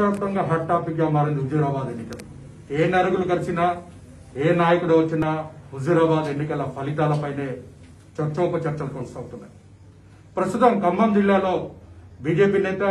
వ్యాప్తంగా hot topic గా మారింది హుజూరాబాద్ ఎన్నికలు ఏ నరుగులు కలిసినా ఏ నాయకుడు వచ్చినా హుజూరాబాద్ ఎన్నికల ఫలితాలపైనే చర్చోప చర్చలు కొనసాగుతున్నాయి ప్రస్తుతం ఖమ్మం జిల్లాలో బీజేపీ నేత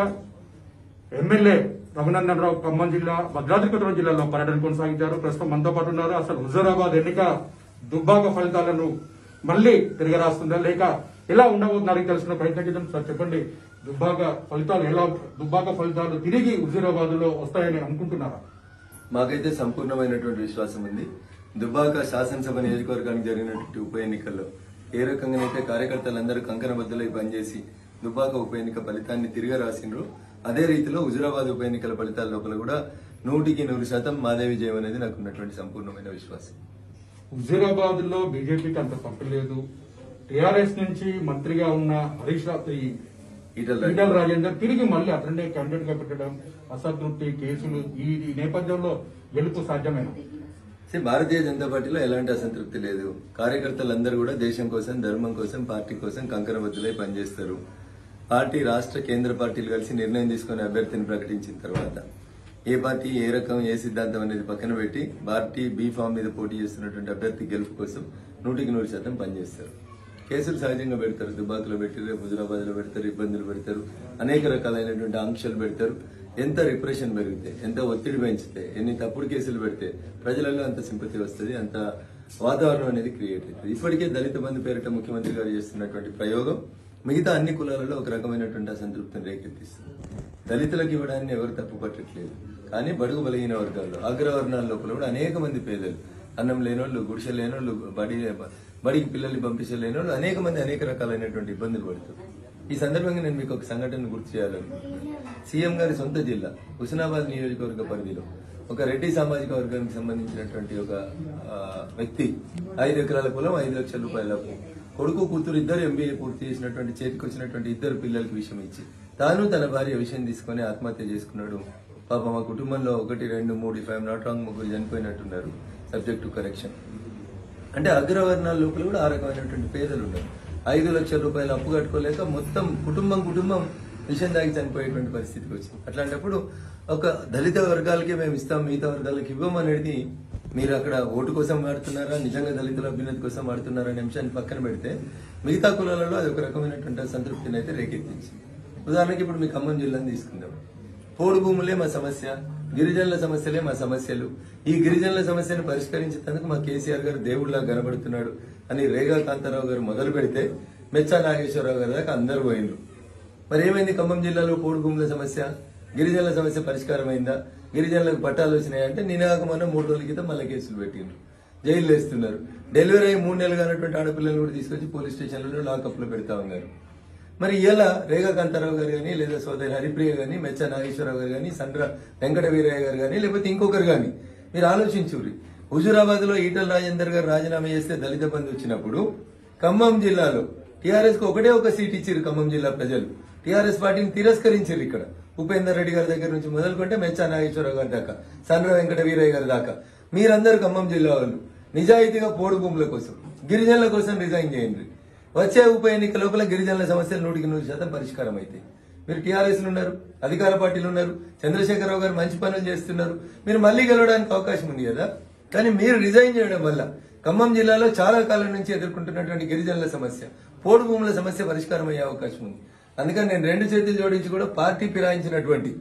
ఎమ్మెల్యే రఘునందన్ రావు ఖమ్మం జిల్లా భద్రాద్రి కొత్తగూడెం జిల్లాలో పర్యటన కొనసాగించారు ప్రస్తుతం మనతో పాటు ఉన్నారు అసలు హుజూరాబాద్ ఎన్నిక దుబ్బాక ఫలితాలను మళ్ళీ తిరిగి రాస్తుందా లేక ఎలా ఉండబోతున్నారు తెలుసుకున్న ప్రయత్నం చేద్దాం సార్ చెప్పండి దుబ్బాక ఫలితాలు ఎలా దుబ్బాక ఫలితాలు తిరిగి హుజూరాబాద్ లో వస్తాయని అనుకుంటున్నారా మాకైతే సంపూర్ణమైనటువంటి విశ్వాసం ఉంది దుబ్బాక శాసనసభ నియోజకవర్గానికి జరిగినటువంటి ఉప ఎన్నికల్లో ఏ రకంగానైతే కార్యకర్తలందరూ కంకణబద్దులై పనిచేసి దుబ్బాక ఉప ఎన్నిక ఫలితాన్ని తిరిగి రాసిండ్రు అదే రీతిలో హుజురాబాద్ ఉప ఎన్నికల ఫలితాల లోపల కూడా నూటికి నూరు శాతం మాదే విజయం అనేది నాకు ఉన్నటువంటి సంపూర్ణమైన విశ్వాసం హుజూరాబాద్ లో బీజేపీకి అంత తప్పు లేదు టిఆర్ఎస్ నుంచి మంత్రిగా ఉన్న హరీష్ రావు ఈ ఈటల రాజేందర్. ఈటల రాజేందర్ తిరిగి మళ్ళీ అతనే క్యాండిడేట్ గా పెట్టడం అసంతృప్తి కేసులు ఈ ఈ నేపథ్యంలో గెలుపు సాధ్యమేనా See, భారతీయ జనతా పార్టీలో ఎలాంటి అసంతృప్తి లేదు కార్యకర్తలందరూ కూడా దేశం కోసం ధర్మం కోసం పార్టీ కోసం కంకణబద్దులై పనిచేస్తారు పార్టీ రాష్ట్ర కేంద్ర పార్టీలు కలిసి నిర్ణయం తీసుకుని అభ్యర్థిని ప్రకటించిన తర్వాత ఏ పార్టీ ఏ రకం ఏ సిద్ధాంతం అనేది పక్కన పెట్టి పార్టీ బీ ఫామ్ మీద పోటీ చేస్తున్నటువంటి అభ్యర్థి గెలుపు కోసం నూటికి నూరు శాతం పనిచేస్తారు కేసులు సహజంగా పెడతారు దుబాకులో పెట్టి రేపు హుజురాబాద్ లో పెడతారు ఇబ్బందులు పెడతారు అనేక రకాలైనటువంటి ఆంక్షలు పెడతారు ఎంత రిప్రెషన్ పెరిగితే ఎంత ఒత్తిడి పెంచితే ఎన్ని తప్పుడు కేసులు పెడితే ప్రజలలో అంత సింపతి వస్తుంది అంత వాతావరణం అనేది క్రియేట్ అవుతుంది ఇప్పటికే దళిత బంధు పేరిట ముఖ్యమంత్రి గారు చేస్తున్నటువంటి ప్రయోగం మిగతా అన్ని కులాలలో ఒక రకమైనటువంటి అసంతృప్తిని రేకెత్తిస్తుంది దళితులకు ఇవ్వడాన్ని ఎవరు తప్పు పట్టట్లేదు కానీ బడుగు బలహీన వర్గాల్లో అగ్రవర్ణాల లోపల కూడా అనేక మంది పేదలు అన్నం లేనోళ్ళు గుడిసె లేనోళ్ళు బడి బడికి పిల్లల్ని పంపించలేని వాళ్ళు అనేక మంది అనేక రకాలైనటువంటి ఇబ్బందులు పడుతారు ఈ సందర్భంగా నేను మీకు ఒక సంఘటన గుర్తు చేయాలనుకుంటున్నాను సీఎం గారి సొంత జిల్లా హుస్నాబాద్ నియోజకవర్గ పరిధిలో ఒక రెడ్డి సామాజిక వర్గానికి సంబంధించినటువంటి ఒక ఆ, వ్యక్తి ఐదు ఎకరాల పొలం ఐదు లక్షల రూపాయల అప్పు. కొడుకు కూతురు ఇద్దరు ఎంబీఏ పూర్తి చేసినటువంటి చేతికి వచ్చినటువంటి ఇద్దరు పిల్లలకి విషయం ఇచ్చి తాను తన భార్య విషయం తీసుకొని ఆత్మహత్య చేసుకున్నాడు పాప మా కుటుంబంలో ఒకటి రెండు మూడు ఇఫ్ ఐఎమ్ నాట్ రాంగ్ ముగ్గురు చనిపోయినట్టున్నారు సబ్జెక్ట్ టు కరెక్షన్ అంటే అగ్రవర్ణాల లోపల కూడా ఆ రకమైనటువంటి పేదలు ఉన్నారు ఐదు లక్షల రూపాయలు అప్పు కట్టుకోలేక మొత్తం కుటుంబం కుటుంబం విషయం దాగి చనిపోయేటువంటి పరిస్థితికి వచ్చింది అట్లాంటప్పుడు ఒక దళిత వర్గాలకి మేము ఇస్తాం మిగతా వర్గాలకి ఇవ్వమనేది మీరు అక్కడ ఓటు కోసం వాడుతున్నారా నిజంగా దళితుల అభ్యున్నతి కోసం వాడుతున్నారా అనే అంశాన్ని పక్కన పెడితే మిగతా కులాలలో అది ఒక రకమైనటువంటి సంతృప్తిని అయితే రేకెత్తించింది ఉదాహరణకి ఇప్పుడు మీ ఖమ్మం జిల్లాని తీసుకుందాం పోడు భూములే మా సమస్య గిరిజనుల సమస్యలే మా సమస్యలు ఈ గిరిజనుల సమస్యను పరిష్కరించేందుకు మా కేసీఆర్ గారు దేవుడిలా కనబడుతున్నాడు అని రేగా కాంతారావు గారు మొదలు పెడితే మెచ్చా నాగేశ్వరరావు గారి దాకా అందరు పోయినరు మరి ఏమైంది ఖమ్మం జిల్లాలో పోడు భూముల సమస్య గిరిజనుల సమస్య పరిష్కారం అయిందా గిరిజనులకు పట్టాలు వచ్చినాయంటే నినాక మనం మూడు రోజుల క్రితం మళ్ళీ కేసులు పెట్టిండ్రు జైలు వేస్తున్నారు డెలివరీ అయ్యి మూడు నెలలు కానటువంటి ఆడపిల్లలు కూడా తీసుకొచ్చి పోలీస్ స్టేషన్లలో లాకప్ లో పెడతా ఉన్నారు మరి ఇలా రేగా కాంతారావు గారు కానీ లేదా సోదరి హరిప్రియ గాని మెచ్చ నాగేశ్వరరావు గారు కానీ సండ్ర వెంకట వీరయ్య గారు కానీ లేకపోతే ఇంకొకరు కానీ మీరు ఆలోచించుర్రి హుజురాబాద్ లో ఈటల రాజేందర్ గారు రాజీనామా చేస్తే దళిత బంధు వచ్చినప్పుడు ఖమ్మం జిల్లాలో టీఆర్ఎస్ కు ఒకటే ఒక సీట్ ఇచ్చారు ఖమ్మం జిల్లా ప్రజలు టీఆర్ఎస్ పార్టీని తిరస్కరించారు ఇక్కడ ఉపేందర్ రెడ్డి గారి దగ్గర నుంచి మొదలుకుంటే మెచ్చా నాగేశ్వరరావు గారి దాకా సండ్ర వెంకట వీరయ్య గారి దాకా మీరందరూ ఖమ్మం జిల్లా వాళ్ళు నిజాయితీగా పోడు భూముల కోసం గిరిజనుల కోసం రిజైన్ చేయండి వచ్చే ఉప ఎన్నిక లోపల గిరిజనుల సమస్యలు నూటికి నూరు శాతం పరిష్కారం అవుతాయి మీరు టీఆర్ఎస్ ఉన్నారు అధికార పార్టీలు ఉన్నారు చంద్రశేఖరరావు గారు మంచి పనులు చేస్తున్నారు మీరు మళ్ళీ గెలవడానికి అవకాశం ఉంది కదా కానీ మీరు రిజైన్ చేయడం వల్ల ఖమ్మం జిల్లాలో చాలా కాలం నుంచి ఎదుర్కొంటున్నటువంటి గిరిజనుల సమస్య పోడు భూముల సమస్య పరిష్కారం అయ్యే అవకాశం ఉంది అందుకని నేను రెండు చేతులు జోడించి కూడా పార్టీ ఫిరాయించినటువంటి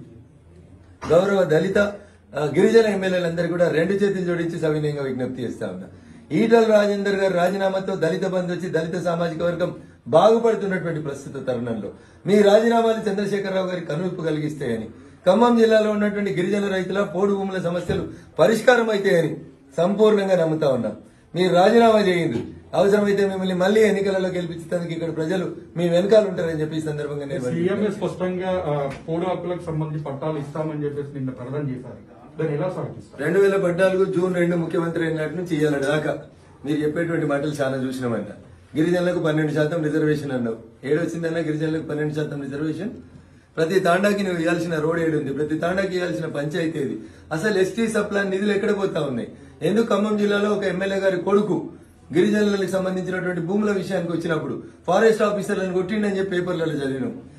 గౌరవ దళిత ఆ, గిరిజన ఎమ్మెల్యేలందరూ కూడా రెండు చేతులు జోడించి సవినయంగా విజ్ఞప్తి చేస్తా ఉన్నా ఈటల రాజేందర్ గారి రాజీనామాతో దళిత బంధు వచ్చి దళిత సామాజిక వర్గం బాగుపడుతున్నటువంటి ప్రస్తుత తరుణంలో మీ రాజీనామాలు చంద్రశేఖరరావు గారి కనువిప్పు కలిగిస్తాయని ఖమ్మం జిల్లాలో ఉన్నటువంటి గిరిజన రైతుల పోడు భూముల సమస్యలు పరిష్కారం అవుతాయని సంపూర్ణంగా నమ్ముతా ఉన్నాం మీరు రాజీనామా చేయండి అవసరమైతే మిమ్మల్ని మళ్ళీ ఎన్నికలలో గెలిపించడానికి ఇక్కడ ప్రజలు మీ వెనకాల ఉంటారని చెప్పి ఈ సందర్భంగా నేను సీఎంఏ స్పష్టంగా ఆ, పోడు హక్కులకు సంబంధించి పట్టాలు ఇస్తామని చెప్పేసి నిన్న ప్రకటన చేశారు దాన్ని ఎలా సాగిస్తారు రెండు వేల పద్నాలుగు జూన్ రెండు ముఖ్యమంత్రి అయినట్టు నుంచి ఇయ్యాలి దాకా మీరు చెప్పేటువంటి మాటలు చాలా చూసినామంట గిరిజనులకు పన్నెండు శాతం రిజర్వేషన్ అన్నావు ఏడొచ్చిందన్నా గిరిజనులకు పన్నెండు శాతం రిజర్వేషన్ ప్రతి తాండాకి నువ్వు ఇవ్వాల్సిన రోడ్ ఏడు ఉంది ప్రతి తాండాకి ఇవ్వాల్సిన పంచాయతీ ఏది అసలు ఎస్టీ సప్లాన్ నిధులు ఎక్కడ పోతా ఉన్నాయి ఎందుకు ఖమ్మం జిల్లాలో ఒక ఎమ్మెల్యే గారి కొడుకు గిరిజనులకు సంబంధించినటువంటి భూముల విషయానికి వచ్చినప్పుడు ఫారెస్ట్ ఆఫీసర్లను కొట్టిండని చెప్పి పేపర్లలో చదివినాం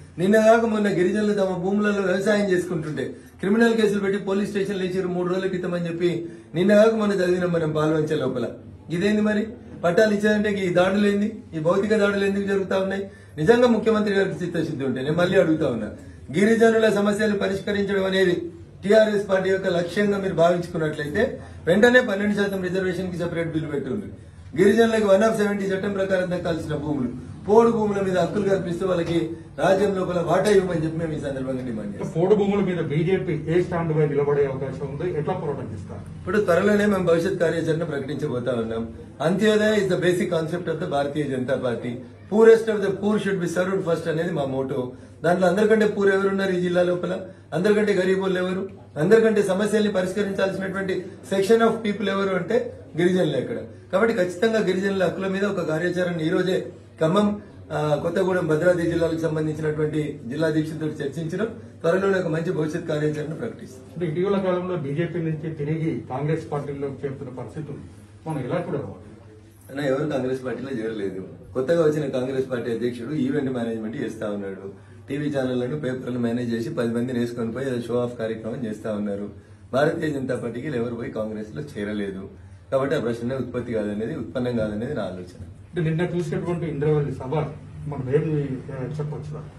నిన్న కాక మొన్న గిరిజనులు తమ భూములలో వ్యవసాయం చేసుకుంటుంటే క్రిమినల్ కేసులు పెట్టి పోలీస్ స్టేషన్లు ఇచ్చారు మూడు రోజుల క్రితం అని చెప్పి నిన్న కాక మొన్న చదివినాం మనం పాల్వంచే లోపల ఇదేంది మరి పట్టాలు ఇచ్చారంటే ఈ దాడులు ఏంది ఈ భౌతిక దాడులు ఎందుకు జరుగుతా ఉన్నాయి నిజంగా ముఖ్యమంత్రి గారికి చిత్తశుద్ధి ఉంటే నేను మళ్ళీ అడుగుతా ఉన్నా గిరిజనుల సమస్యలు పరిష్కరించడం అనేది టీఆర్ఎస్ పార్టీ యొక్క లక్ష్యంగా మీరు భావించుకున్నట్లయితే వెంటనే పన్నెండు శాతం రిజర్వేషన్ కి సెపరేట్ బిల్లు పెట్టుంది గిరిజనులకు వన్ ఆఫ్ సెవెంటీ చట్టం ప్రకారం దక్కాల్సిన భూములు పోడు భూముల మీద హక్కులు కల్పిస్తూ వాళ్ళకి రాజ్యం లోపల వాటా ఇవ్వమని చెప్పి మేము ఈ సందర్భంగా డిమాండ్ చేస్తాం పోడు భూముల మీద బీజేపీ ఏ స్టాండ్ పై నిలబడే అవకాశం ఉంది ఎట్లా పోరాటం చేస్తారు ఇప్పుడు త్వరలోనే మేము భవిష్యత్ కార్యాచరణ ప్రకటించబోతా ఉన్నాం Antyodaya is the basic concept of the Bharatiya Janata Party poorest of the poor should be served first అనేది మా మోటో దాంట్లో అందరికంటే పూర్ ఎవరున్నారు ఈ జిల్లా లోపల అందరికంటే గరీబులు ఎవరు అందరికంటే సమస్యల్ని పరిష్కరించాల్సినటువంటి సెక్షన్ ఆఫ్ పీపుల్ ఎవరు అంటే గిరిజనులు ఎక్కడ కాబట్టి ఖచ్చితంగా గిరిజనుల హక్కుల మీద ఒక కార్యాచరణ ఈ రోజే ఖమ్మం ఆ, కొత్తగూడెం భద్రాద్రి జిల్లాలకు సంబంధించినటువంటి జిల్లా దీక్షతో చర్చించడం త్వరలోనే ఒక మంచి భవిష్యత్ కార్యాచరణ ప్రకటిస్తాం అంటే ఇటీవల కాలంలో బీజేపీ నుంచి తిరిగి కాంగ్రెస్ పార్టీలోకి చేరుతున్న పరిస్థితి ఉంది మనం ఎలా చూడాలి అన్న ఎవరు కాంగ్రెస్ పార్టీలో చేరలేదు కొత్తగా వచ్చిన కాంగ్రెస్ పార్టీ అధ్యక్షుడు ఈవెంట్ మేనేజ్మెంట్ చేస్తా ఉన్నాడు టీవీ ఛానళ్లను పేపర్లు మేనేజ్ చేసి పది మందిని వేసుకొని పోయి అది షో ఆఫ్ కార్యక్రమం చేస్తా ఉన్నారు భారతీయ జనతా పార్టీకి ఎవరు పోయి కాంగ్రెస్ లో చేరలేదు కాబట్టి ఆ ప్రశ్న ఉత్పత్తి కాదనేది ఉత్పన్నం కాదనేది నా ఆలోచన అంటే నిన్న చూసినటువంటి ఇంద్రవల్లి సభ మనం ఏమి ఆ, చెప్పొచ్చు దాన్ని?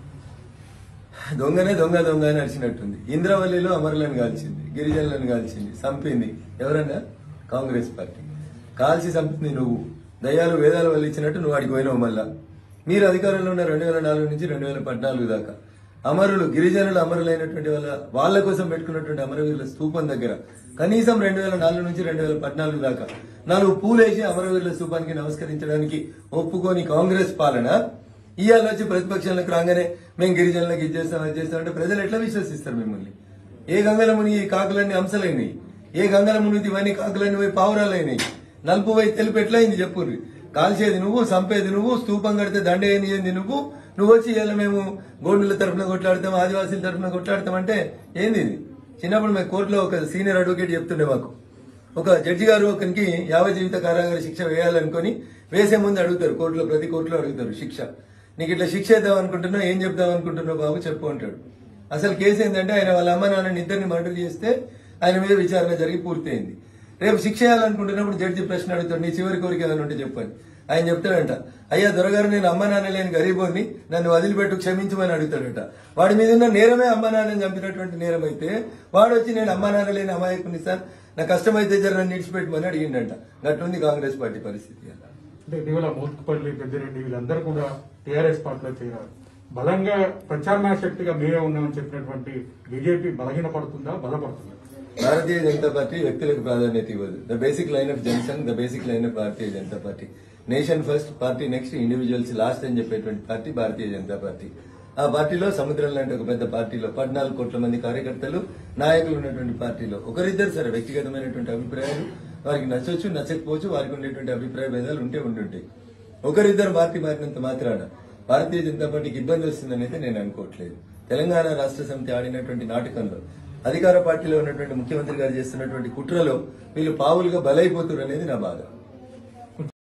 దొంగనే దొంగ దొంగ అని అరిచినట్టుంది ఇంద్రవల్లిలో అమరులను కాల్చింది గిరిజనులను కాల్చింది చంపింది ఎవరన్నా కాంగ్రెస్ పార్టీ కాల్చి చంపింది నువ్వు దయ్యాలు వేదాలు వల్ల ఇచ్చినట్టు నువ్వు అడిగి పోయినావు మళ్ళా మీరు అధికారంలో ఉన్న రెండు వేల నాలుగు నుంచి రెండు వేల పద్నాలుగు దాకా అమరులు గిరిజనులు అమరులైనటువంటి వాళ్ళ వాళ్ళ కోసం పెట్టుకున్నటువంటి అమరవీరుల స్తూపం దగ్గర కనీసం రెండు వేల నాలుగు నుంచి రెండు వేల పద్నాలుగు దాకా నాలుగు పూలేసి అమరవీరుల స్తూపానికి నమస్కరించడానికి ఒప్పుకొని కాంగ్రెస్ పాలన ఇవాళ వచ్చి ప్రతిపక్షాలకు రాగానే మేము గిరిజనులకు ఇది చేస్తాం అది చేస్తాం అంటే ప్రజలు ఎట్లా విశ్వసిస్తారు మిమ్మల్ని ఏ గంగల మునిగి ఈ కాకులన్నీ అంశలైనవి ఏ గంగల మునిగి ఇవన్నీ కాకులన్నీ పోయి పావురాలైనవి నలుపు పోయి తెలుపు ఎట్లయింది చెప్పుర్రి కాల్చేది నువ్వు చంపేది నువ్వు స్తూపం కడితే దండ ఏంది నువ్వు నువ్వు వచ్చి ఇలా మేము గోండుల తరఫున కొట్లాడతాం ఆదివాసీల తరఫున కొట్లాడతాం అంటే ఏంది ఇది చిన్నప్పుడు మేము కోర్టులో ఒక సీనియర్ అడ్వకేట్ చెప్తుండే మాకు ఒక జడ్జి గారు ఒకరికి యావత్ జీవిత కారాగార శిక్ష వేయాలనుకొని వేసే ముందు అడుగుతారు కోర్టులో ప్రతి కోర్టులో అడుగుతారు శిక్ష నీకు ఇట్లా శిక్ష ఇద్దాం అనుకుంటున్నావు ఏం చెప్దాం అనుకుంటున్నావు బాబు చెప్పు అంటాడు అసలు కేసు ఏంటంటే ఆయన వాళ్ళ అమ్మ నాన్న ఇద్దరిని మర్డర్ చేస్తే ఆయన మీద విచారణ జరిగి పూర్తయింది రేపు శిక్ష చేయాలనుకుంటున్నప్పుడు జడ్జి ప్రశ్న అడుగుతాడు నీ చివరి కోరిక ఏమైనా ఉంటే చెప్పని ఆయన చెప్తాడంట అయ్యా దొరగారు నేను అమ్మ నాన్న లేని గరీబోని నన్ను వదిలిపెట్టు క్షమించమని అడుగుతాడట వాడి మీద ఉన్న నేరమే అమ్మ నాన్నని చంపినటువంటి నేరం అయితే వాడు వచ్చి నేను అమ్మ నాన్న లేని అమాయకుని సార్ నా కష్టమైతే జర నన్ను నిడిచిపెట్టమని అడిగిండంట గట్లుంది కాంగ్రెస్ పార్టీ పరిస్థితి అలా అంటే ఇటీవల మోత్కుపల్లి పెద్దిరెడ్డి వీళ్ళందరూ కూడా టీఆర్ఎస్ పార్టీలో చేరారు బలంగా ప్రచారణ శక్తిగా మేమే ఉన్నామని చెప్పినటువంటి బీజేపీ బలహీనపడుతుందా బలపడుతుందా భారతీయ జనతా పార్టీ వ్యక్తులకు ప్రాధాన్యత ఇవ్వదు the basic line of Jana Sangh the basic line of Bharatiya Janata Party nation first party next individuals last అని చెప్పేటువంటి పార్టీ భారతీయ జనతా పార్టీ ఆ పార్టీలో సముద్రం లాంటి ఒక పెద్ద పార్టీలో పద్నాలుగు కోట్ల మంది కార్యకర్తలు నాయకులు ఉన్నటువంటి పార్టీలో ఒకరిద్దరు సరే వ్యక్తిగతమైనటువంటి అభిప్రాయాలు వారికి నచ్చొచ్చు నచ్చకపోవచ్చు వారికి ఉండేటువంటి అభిప్రాయ భేదాలు ఉంటే ఉండుంటాయి ఒకరిద్దరు పార్టీ మారినంత మాత్రాన భారతీయ జనతా పార్టీకి ఇబ్బంది వస్తుందని అయితే నేను అనుకోవట్లేదు తెలంగాణ రాష్ట్ర సమితి ఆడినటువంటి నాటకంలో అధికార పార్టీలో ఉన్నటువంటి ముఖ్యమంత్రి గారు చేస్తున్నటువంటి కుట్రలో వీళ్ళు పావులుగా బలైపోతున్నారు అనేది నా బాధ